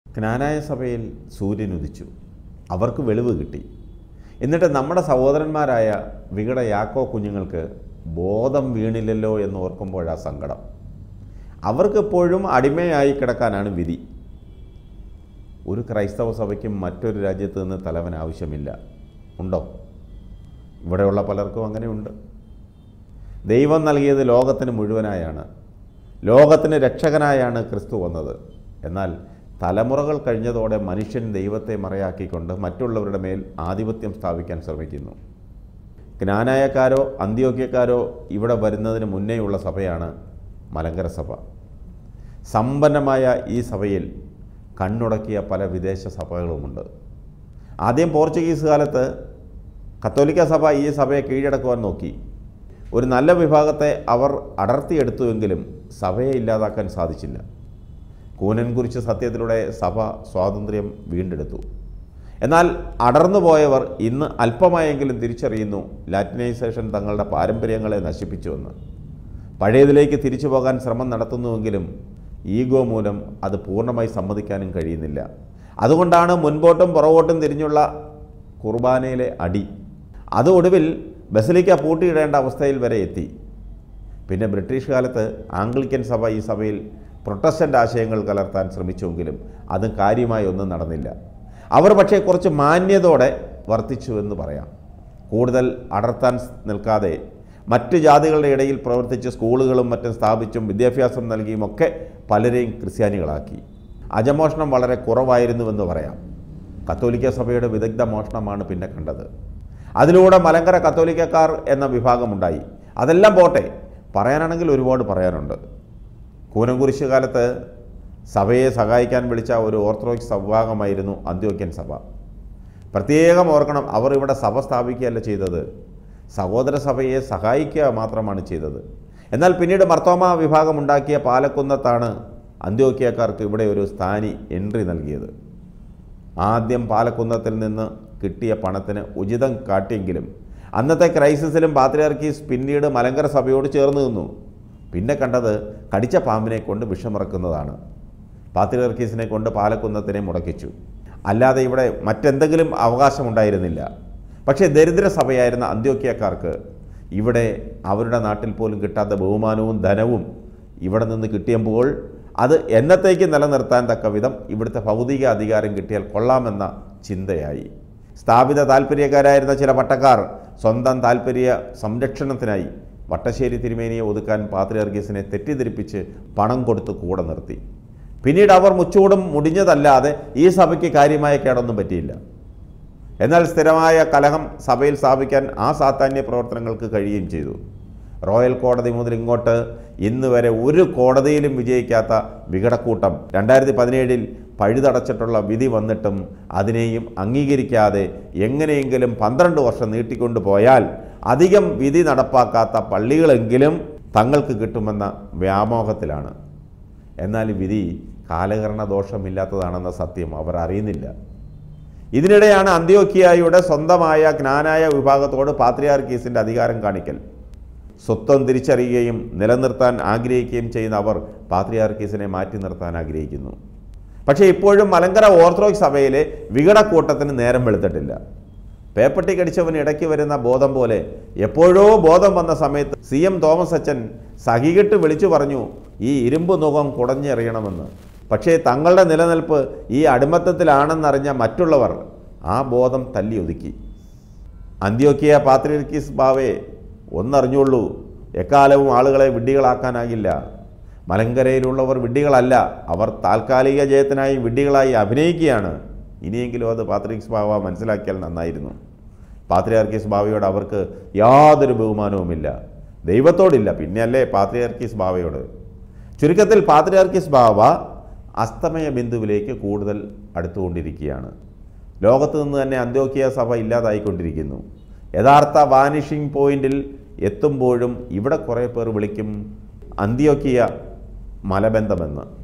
ജ്ഞാനായ സഭയിൽ സൂര്യൻ ഉദിച്ചു അവർക്ക് വെളിവ് കിട്ടി എന്നിട്ട് നമ്മുടെ സഹോദരന്മാരായ വികട യാക്കോ കുഞ്ഞുങ്ങൾക്ക് ബോധം വീണില്ലല്ലോ എന്ന് ഓർക്കുമ്പോഴാ സങ്കടം അവർക്കെപ്പോഴും അടിമയായി കിടക്കാനാണ് വിധി ഒരു ക്രൈസ്തവ സഭയ്ക്കും മറ്റൊരു രാജ്യത്ത് നിന്ന് തലവൻ ആവശ്യമില്ല ഉണ്ടോ ഇവിടെയുള്ള പലർക്കും അങ്ങനെയുണ്ട് ദൈവം നൽകിയത് ലോകത്തിന് മുഴുവനായാണ് ലോകത്തിന് രക്ഷകനായാണ് ക്രിസ്തു വന്നത് എന്നാൽ തലമുറകൾ കഴിഞ്ഞതോടെ മനുഷ്യൻ ദൈവത്തെ മറയാക്കിക്കൊണ്ട് മറ്റുള്ളവരുടെ മേൽ ആധിപത്യം സ്ഥാപിക്കാൻ ശ്രമിക്കുന്നു ജ്ഞാനായക്കാരോ അന്ത്യോക്യക്കാരോ ഇവിടെ വരുന്നതിന് മുന്നേയുള്ള സഭയാണ് മലങ്കര സഭ സമ്പന്നമായ ഈ സഭയിൽ കണ്ണുടക്കിയ പല വിദേശ സഭകളുമുണ്ട് ആദ്യം പോർച്ചുഗീസ് കാലത്ത് കത്തോലിക്ക സഭ ഈ സഭയെ കീഴടക്കുവാൻ നോക്കി ഒരു നല്ല വിഭാഗത്തെ അവർ അടർത്തിയെടുത്തുവെങ്കിലും സഭയെ ഇല്ലാതാക്കാൻ സാധിച്ചില്ല കൂനൻ കുറിച്ച് സത്യത്തിലൂടെ സഭ സ്വാതന്ത്ര്യം വീണ്ടെടുത്തു എന്നാൽ അടർന്നു പോയവർ ഇന്ന് അല്പമായെങ്കിലും തിരിച്ചറിയുന്നു ലാറ്റിനൈസേഷൻ തങ്ങളുടെ പാരമ്പര്യങ്ങളെ നശിപ്പിച്ചുവെന്ന് പഴയതിലേക്ക് തിരിച്ചു പോകാൻ ശ്രമം നടത്തുന്നുവെങ്കിലും ഈഗോ മൂലം അത് പൂർണ്ണമായി സമ്മതിക്കാനും കഴിയുന്നില്ല അതുകൊണ്ടാണ് മുൻപോട്ടും പുറകോട്ടും തിരിഞ്ഞുള്ള കുർബാനയിലെ അടി അത് ഒടുവിൽ ബസലിക്ക പൂട്ടിയിടേണ്ട അവസ്ഥയിൽ വരെ എത്തി പിന്നെ ബ്രിട്ടീഷ് കാലത്ത് ആംഗ്ലിക്കൻ സഭ ഈ സഭയിൽ പ്രൊട്ടസ്റ്റൻ്റ് ആശയങ്ങൾ കലർത്താൻ ശ്രമിച്ചുവെങ്കിലും അത് കാര്യമായി ഒന്നും നടന്നില്ല അവർ പക്ഷേ കുറച്ച് മാന്യതയോടെ വർത്തിച്ചു എന്ന് പറയാം കൂടുതൽ അടർത്താൻ നിൽക്കാതെ മറ്റ് ജാതികളുടെ ഇടയിൽ പ്രവർത്തിച്ച് സ്കൂളുകളും മറ്റും സ്ഥാപിച്ചും വിദ്യാഭ്യാസം നൽകിയും ഒക്കെ പലരെയും ക്രിസ്ത്യാനികളാക്കി അജമോഷണം വളരെ കുറവായിരുന്നുവെന്ന് പറയാം കത്തോലിക്ക സഭയുടെ വിദഗ്ധ മോഷണമാണ് പിന്നെ കണ്ടത് അതിലൂടെ മലങ്കര കത്തോലിക്കക്കാർ എന്ന വിഭാഗമുണ്ടായി അതെല്ലാം പോട്ടെ പറയാനാണെങ്കിൽ ഒരുപാട് പറയാനുണ്ട് കൂനംകുരിശ് കാലത്ത് സഭയെ സഹായിക്കാൻ വിളിച്ച ഒരു ഓർത്തഡോക്സ് വിഭാഗമായിരുന്നു അന്ത്യോക്യൻ സഭ പ്രത്യേകം ഓർക്കണം അവർ ഇവിടെ സഭ സ്ഥാപിക്കുകയല്ല ചെയ്തത് സഹോദര സഭയെ സഹായിക്കുക മാത്രമാണ് ചെയ്തത് എന്നാൽ പിന്നീട് മർത്തോമ വിഭാഗം ഉണ്ടാക്കിയ പാലക്കുന്നത്താണ് അന്ത്യോക്യക്കാർക്ക് ഇവിടെ ഒരു സ്ഥാനി എൻട്രി നൽകിയത് ആദ്യം പാലക്കുന്നത്തിൽ നിന്ന് കിട്ടിയ പണത്തിന് ഉചിതം കാട്ടിയെങ്കിലും അന്നത്തെ ക്രൈസിസിലും പാത്രിയാർക്കീസ് പിന്നീട് മലങ്കര സഭയോട് ചേർന്ന് നിന്നു പിന്നെ കണ്ടത് കടിച്ച പാമ്പിനെ കൊണ്ട് വിഷമിറക്കുന്നതാണ് പാത്രിയാർക്കീസിനെ കൊണ്ട് പാലക്കുന്നത്തിനെ മുടക്കിച്ചു അല്ലാതെ ഇവിടെ മറ്റെന്തെങ്കിലും അവകാശമുണ്ടായിരുന്നില്ല പക്ഷേ ദരിദ്ര സഭയായിരുന്ന അന്ത്യോക്യക്കാർക്ക് ഇവിടെ അവരുടെ നാട്ടിൽ പോലും കിട്ടാത്ത ബഹുമാനവും ധനവും ഇവിടെ നിന്ന് കിട്ടിയപ്പോൾ അത് എന്നത്തേക്ക് നിലനിർത്താൻ തക്ക വിധം ഇവിടുത്തെ ഭൗതിക അധികാരം കിട്ടിയാൽ കൊള്ളാമെന്ന ചിന്തയായി സ്ഥാപിത താല്പര്യക്കാരായിരുന്ന ചില പട്ടക്കാർ സ്വന്തം താല്പര്യ സംരക്ഷണത്തിനായി വട്ടശ്ശേരി തിരുമേനിയെ ഒതുക്കാൻ പാത്രിയർഗീസിനെ തെറ്റിദ്ധരിപ്പിച്ച് പണം കൊടുത്ത് കൂടെ നിർത്തി പിന്നീട് അവർ മുച്ചൂടും മുടിഞ്ഞതല്ലാതെ ഈ സഭയ്ക്ക് കാര്യമായ കേടൊന്നും പറ്റിയില്ല എന്നാൽ സ്ഥിരമായ കലഹം സഭയിൽ സ്ഥാപിക്കാൻ ആ സാധാന്യ പ്രവർത്തനങ്ങൾക്ക് കഴിയുകയും ചെയ്തു റോയൽ കോടതി മുതൽ ഇങ്ങോട്ട് ഇന്ന് വരെ ഒരു കോടതിയിലും വിജയിക്കാത്ത വികടക്കൂട്ടം രണ്ടായിരത്തി പതിനേഴിൽ പഴുതടച്ചിട്ടുള്ള വിധി വന്നിട്ടും അതിനെയും അംഗീകരിക്കാതെ എങ്ങനെയെങ്കിലും പന്ത്രണ്ട് വർഷം നീട്ടിക്കൊണ്ടു പോയാൽ അധികം വിധി നടപ്പാക്കാത്ത പള്ളികളെങ്കിലും തങ്ങൾക്ക് കിട്ടുമെന്ന വ്യാമോഹത്തിലാണ് എന്നാൽ ഈ വിധി കാലകരണ ദോഷമില്ലാത്തതാണെന്ന സത്യം അവർ അറിയുന്നില്ല ഇതിനിടെയാണ് അന്ത്യോക്കിയായുടെ സ്വന്തമായ ജ്ഞാനായ വിഭാഗത്തോട് പാത്രിയാർക്കീസിൻ്റെ അധികാരം കാണിക്കൽ സ്വത്വം തിരിച്ചറിയുകയും നിലനിർത്താൻ ആഗ്രഹിക്കുകയും ചെയ്യുന്ന അവർ പാത്രിയാർക്കീസിനെ മാറ്റി നിർത്താൻ ആഗ്രഹിക്കുന്നു പക്ഷേ ഇപ്പോഴും മലങ്കര ഓർത്തഡോക്സ് സഭയിലെ വികടക്കൂട്ടത്തിന് നേരം വെളുത്തിട്ടില്ല പേപ്പട്ടി കടിച്ചവന് ഇടയ്ക്ക് വരുന്ന ബോധം പോലെ എപ്പോഴോ ബോധം വന്ന സമയത്ത് സി എം തോമസ് അച്ഛൻ സഹികെട്ട് വിളിച്ചു പറഞ്ഞു ഈ ഇരുമ്പ് മുഖം കുടഞ്ഞെറിയണമെന്ന് പക്ഷേ തങ്ങളുടെ നിലനിൽപ്പ് ഈ അടിമത്തത്തിലാണെന്നറിഞ്ഞ മറ്റുള്ളവർ ആ ബോധം തല്ലി ഒതുക്കി അന്ത്യോക്കിയ പാത്രിർക്കീസ് ബാവേ ഒന്നറിഞ്ഞുള്ളൂ എക്കാലവും ആളുകളെ വിഡ്ഢികളാക്കാനാകില്ല മലങ്കരയിലുള്ളവർ വിഡ്ഢികളല്ല അവർ താൽക്കാലിക ജയത്തിനായി വിഡ്ഢികളായി അഭിനയിക്കുകയാണ് ഇനിയെങ്കിലും അത് പാത്രിക്സ് ബാവ മനസ്സിലാക്കിയാൽ നന്നായിരുന്നു പാത്രിയാർക്കീസ് ബാവയോട് അവർക്ക് യാതൊരു ബഹുമാനവുമില്ല ദൈവത്തോടില്ല പിന്നെയല്ലേ പാത്രിയാർക്കീസ് ബാവയോട് ചുരുക്കത്തിൽ പാത്രിയാർക്കീസ് ബാവ അസ്തമയ ബിന്ദുവിലേക്ക് കൂടുതൽ അടുത്തുകൊണ്ടിരിക്കുകയാണ് ലോകത്ത് നിന്ന് തന്നെ അന്ത്യോക്കിയ സഭ ഇല്ലാതായിക്കൊണ്ടിരിക്കുന്നു യഥാർത്ഥ വാനിഷിംഗ് പോയിന്റിൽ എത്തുമ്പോഴും ഇവിടെ കുറേ പേർ വിളിക്കും അന്ത്യോക്കിയ മലബന്ധമെന്ന്